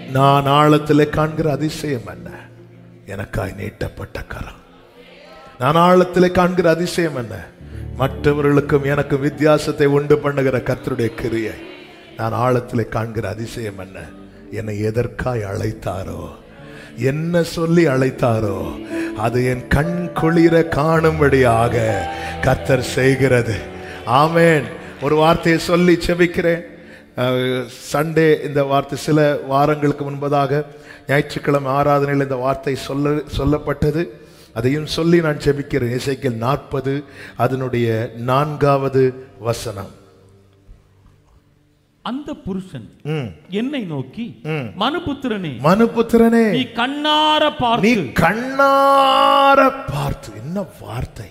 நான் ஆழத்திலே காண்கிற அதிசயம் என்ன எனக்காய் நீட்டப்பட்ட கரம் நான் ஆழத்திலே காண்கிற அதிசயம் என்ன மற்றவர்களுக்கும் எனக்கும் வித்தியாசத்தை உண்டு பண்ணுகிற கர்த்தருடைய கிரியை நான் ஆழத்திலே காண்கிற அதிசயம் என்ன என்னை எதற்காய் அழைத்தாரோ என்ன சொல்லி அழைத்தாரோ அது என் கண் குளிர காணும்படியாக கர்த்தர் செய்கிறது ஆமென் ஒரு வார்த்தையை சொல்லி செபிக்கிறேன் அஹ், சண்டே இந்த வார்த்தை சில வாரங்களுக்கு முன்பதாக ஞாயிற்றுக்கிழமை ஆராதனையில் இந்த வார்த்தை சொல்ல சொல்லப்பட்டது அதையும் சொல்லி நான் ஜெபிக்கிறேன் இசைக்கல் நாற்பது அதனுடைய நான்காவது வசனம் அந்த புருஷன் ம். என்னை நோக்கி மனுபுத்திரனே மனுபுத்திரனே நீ கண்ணார நீ பார்த்து கண்ணார பார்த்து என்ன வார்த்தை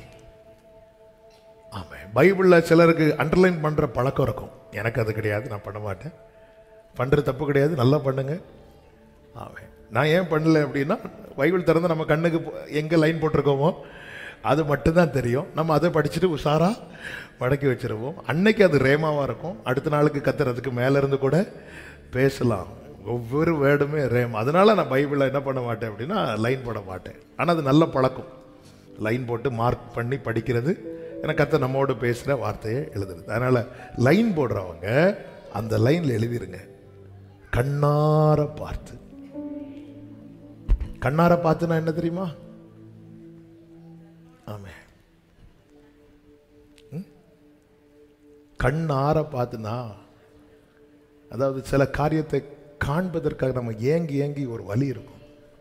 ஆமா பைபிள்ல சிலருக்கு அண்டர்லைன் பண்ற பழக்கம் இருக்கும் எனக்கு அது கிடையாது நான் பண்ண மாட்டேன் பண்றது தப்பு கிடையாது நல்லா பண்ணுங்க ஆமா நான் ஏன் பண்ணல அப்படின்னா பைபிள் திறந்து நம்ம கண்ணுக்கு போ- எங்க லைன் போட்டிருக்கோமோ அது மட்டும்தான் தெரியும் நம்ம அதை படிச்சுட்டு உஷாரா மடக்கி வச்சிருவோம் அன்னைக்கு அது ரேமாவா இருக்கும் அடுத்த நாளுக்கு கத்துறதுக்கு மேல இருந்து கூட பேசலாம் ஒவ்வொரு வேர்டுமே ரேம் அதனால நான் பைபிளில் என்ன பண்ண மாட்டேன் அப்படின்னா லைன் போட மாட்டேன் ஆனால் அது நல்ல பழக்கம் லைன் போட்டு மார்க் பண்ணி படிக்கிறது எனக்கு கத்த நம்மோடு பேசுகிற வார்த்தையை எழுதுறது அதனால் லைன் போடுறவங்க அந்த லைனில் எழுதிருங்க கண்ணார பார்த்து கண்ணார பார்த்துனா என்ன தெரியுமா ஆமே ம்? கண்ணார பார்த்துனா அதாவது சில காரியத்தை காண்பதற்காக நம்ம ஏங்கி ஏங்கி ஒரு வலி இருக்கும்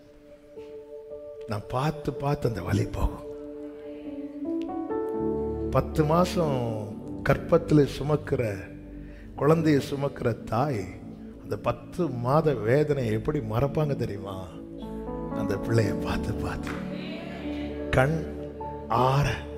நான் பார்த்து பார்த்து அந்த வலி போகும் பத்து மாசம் கற்பத்தில் சுமக்கிற குழந்தையை சுமக்கிற தாய் அந்த பத்து மாத வேதனை எப்படி மறப்பாங்க தெரியுமா அந்த பிள்ளைய பார்த்து பார்த்து கண் ஆற